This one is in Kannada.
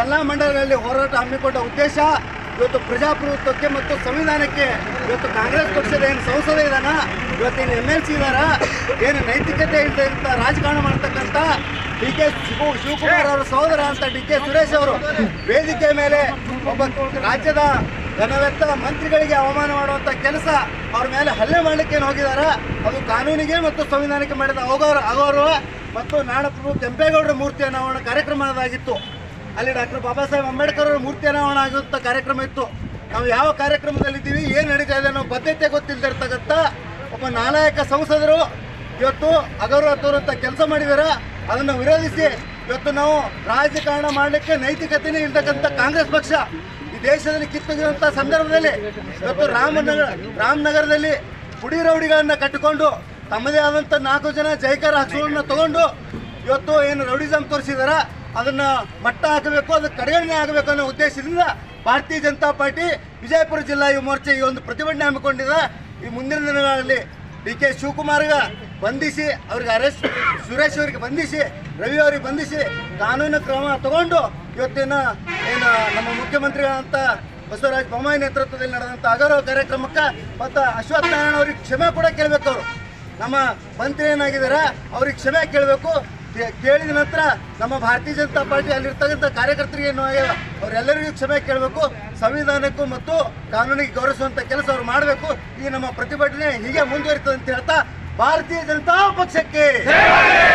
ಎಲ್ಲ ಮಂಡಲಗಳಲ್ಲಿ ಹೋರಾಟ ಹಮ್ಮಿಕೊಂಡ ಉದ್ದೇಶ ಇವತ್ತು ಪ್ರಜಾಪ್ರಭುತ್ವಕ್ಕೆ ಮತ್ತು ಸಂವಿಧಾನಕ್ಕೆ ಇವತ್ತು ಕಾಂಗ್ರೆಸ್ ಪಕ್ಷದ ಏನು ಸಂಸದ ಇದಾನ ಇವತ್ತೇನು ಎಮ್ ಎಲ್ ಸಿ ಇದಾರ ಏನು ನೈತಿಕತೆ ಇಲ್ಲದಂತ ರಾಜಕಾರಣ ಮಾಡ್ತಕ್ಕಂಥ ಡಿ ಕೆ ಶಿವಕುಮಾರ್ ಅವರ ಸಹೋದರ ಅಂತ ಡಿ ಕೆ ಸುರೇಶ್ ಅವರು ವೇದಿಕೆ ಮೇಲೆ ಒಬ್ಬ ರಾಜ್ಯದ ಘನವೆತ್ತ ಮಂತ್ರಿಗಳಿಗೆ ಅವಮಾನ ಮಾಡುವಂತ ಕೆಲಸ ಅವ್ರ ಮೇಲೆ ಹಲ್ಲೆ ಮಾಡ್ಲಿಕ್ಕೆ ಏನು ಹೋಗಿದಾರ ಅದು ಕಾನೂನಿಗೆ ಮತ್ತು ಸಂವಿಧಾನಕ್ಕೆ ಮಾಡಿದ ಅಗೌರವ ಅಗೌರವ ಮತ್ತು ನಾಡಪ್ರಭು ಕೆಂಪೇಗೌಡರ ಮೂರ್ತಿ ಅನಾವರಣ ಕಾರ್ಯಕ್ರಮ ಅದಾಗಿತ್ತು ಅಲ್ಲಿ ಡಾಕ್ಟರ್ ಬಾಬಾ ಸಾಹೇಬ್ ಅಂಬೇಡ್ಕರ್ ಅವರ ಮೂರ್ತಿ ಅನಾವರಣ ಆಗುವಂಥ ಕಾರ್ಯಕ್ರಮ ಇತ್ತು ನಾವು ಯಾವ ಕಾರ್ಯಕ್ರಮದಲ್ಲಿದ್ದೀವಿ ಏನು ನಡೀತಾ ಇದೆ ಅನ್ನೋ ಬದ್ಧತೆ ಗೊತ್ತಿಲ್ದಿರ್ತಕ್ಕಂಥ ಒಬ್ಬ ನಾಲಾಯಕ ಸಂಸದರು ಇವತ್ತು ಅಗೌರವ ತೋರುವಂಥ ಕೆಲಸ ಮಾಡಿದಾರ ಅದನ್ನು ವಿರೋಧಿಸಿ ಇವತ್ತು ನಾವು ರಾಜಕಾರಣ ಮಾಡಲಿಕ್ಕೆ ನೈತಿಕತೆನೇ ಇರ್ತಕ್ಕಂಥ ಕಾಂಗ್ರೆಸ್ ಪಕ್ಷ ಈ ದೇಶದಲ್ಲಿ ಕಿತ್ತುಗಿರುವಂಥ ಸಂದರ್ಭದಲ್ಲಿ ಇವತ್ತು ರಾಮನಗರ ರಾಮನಗರದಲ್ಲಿ ಪುಡಿ ರೌಡಿಗಳನ್ನ ಕಟ್ಟಿಕೊಂಡು ತಮ್ಮದೇ ಆದಂಥ ನಾಲ್ಕು ಜನ ಜೈಕಾರ ಹಸುಗಳನ್ನ ತಗೊಂಡು ಇವತ್ತು ಏನು ರೌಡಿಸಮ್ ತೋರಿಸಿದಾರ ಅದನ್ನ ಮಟ್ಟ ಹಾಕಬೇಕು ಅದಕ್ಕೆ ಕಡೆಗಣನೆ ಆಗಬೇಕು ಅನ್ನೋ ಉದ್ದೇಶದಿಂದ ಭಾರತೀಯ ಜನತಾ ಪಾರ್ಟಿ ವಿಜಯಪುರ ಜಿಲ್ಲಾ ಯುವ ಮೋರ್ಚೆ ಈ ಒಂದು ಪ್ರತಿಭಟನೆ ಹಮ್ಮಿಕೊಂಡಿದೆ ಈ ಮುಂದಿನ ದಿನಗಳಲ್ಲಿ ಡಿ ಕೆ ಶಿವಕುಮಾರ್ಗ ಬಂಧಿಸಿ ಅವ್ರಿಗೆ ಅರೆಸ್ಟ್ ಸುರೇಶ್ ಅವರಿಗೆ ಬಂಧಿಸಿ ರವಿ ಅವರಿಗೆ ಬಂಧಿಸಿ ಕಾನೂನು ಕ್ರಮ ತಗೊಂಡು ಇವತ್ತಿನ ಏನು ನಮ್ಮ ಮುಖ್ಯಮಂತ್ರಿಗಳಂತ ಬಸವರಾಜ ಬೊಮ್ಮಾಯಿ ನೇತೃತ್ವದಲ್ಲಿ ನಡೆದಂಥ ಅಗೌರವ ಕಾರ್ಯಕ್ರಮಕ್ಕೆ ಮತ್ತು ಅಶ್ವತ್ಥ ನಾರಾಯಣ ಅವ್ರಿಗೆ ಕ್ಷಮೆ ಕೂಡ ಕೇಳಬೇಕು ಅವರು ನಮ್ಮ ಮಂತ್ರಿ ಏನಾಗಿದಾರ ಅವ್ರಿಗೆ ಕ್ಷಮೆ ಕೇಳಬೇಕು ಕೇಳಿದ ನಂತರ ನಮ್ಮ ಭಾರತೀಯ ಜನತಾ ಪಾರ್ಟಿ ಅಲ್ಲಿರ್ತಕ್ಕಂಥ ಕಾರ್ಯಕರ್ತರಿಗೆ ಏನು ಆಗ್ಯಾವ ಅವರೆಲ್ಲರಿಗೂ ಕ್ಷಮೆ ಕೇಳಬೇಕು ಸಂವಿಧಾನಕ್ಕೂ ಮತ್ತು ಕಾನೂನಿಗೆ ಗೌರವಿಸುವಂಥ ಕೆಲಸ ಅವ್ರು ಮಾಡಬೇಕು ಈ ನಮ್ಮ ಪ್ರತಿಭಟನೆ ಹೀಗೆ ಮುಂದುವರಿತದೆ ಅಂತ ಹೇಳ್ತಾ ಭಾರತೀಯ ಜನತಾ ಪಕ್ಷಕ್ಕೆ